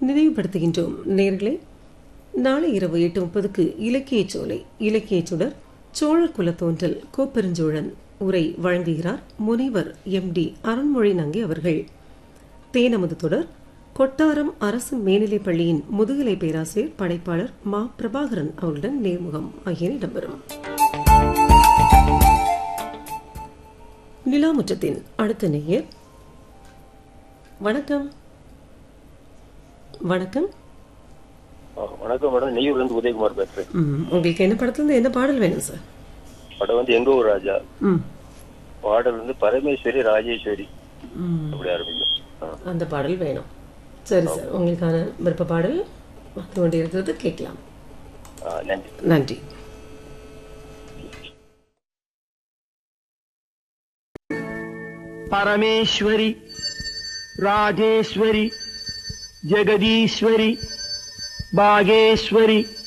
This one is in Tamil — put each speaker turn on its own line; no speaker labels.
நினைவுபடுத்துகின்றோம் நேர்களே நாளை இரவு எட்டு முப்பதுக்கு இலக்கிய சோலை இலக்கிய சுடர் சோழர் குலத்தோன்றல் கோப்பெருஞ்சோழன் உரை வழங்குகிறார் முனைவர் எம் டி அருண்மொழி நங்கை அவர்கள் தேனமது தொடர் கொட்டாரம் அரசு மேல்நிலைப் பள்ளியின் முதுகலை பேராசிரியர் படைப்பாளர் மா பிரபாகரன் அவர்களுடன் நேர்முகம் ஆகியன இடம்பெறும் நிலாமுற்றத்தின் அடுத்த நேயர் வணக்கம் வணக்கம்
ஆ, வணக்கம் மேடம் நெய்யூர்ல இருந்து உதயகுமார் பேசுறேன்
ம், உங்களுக்கு என்ன படத்துல இருந்து என்ன பாடல் வேணும் சார்
படம் வந்து எங்க ஊர் ராஜா
ம்
பாடல் வந்து பரமேஸ்வரி ராஜேஸ்வரி
ம்
அப்படி ஆரம்பிக்கும் ஆ,
அந்த பாடல் வேணும் சரி சார் உங்களுக்கான விருப்ப பாடல் வந்து கொண்டிருக்கிறது கேட்கலாம்
ஆ, நன்றி
நன்றி
பரமேஸ்வரி ராஜேஸ்வரி ஜெகதீஸ்வரி பாகேஸ்வரி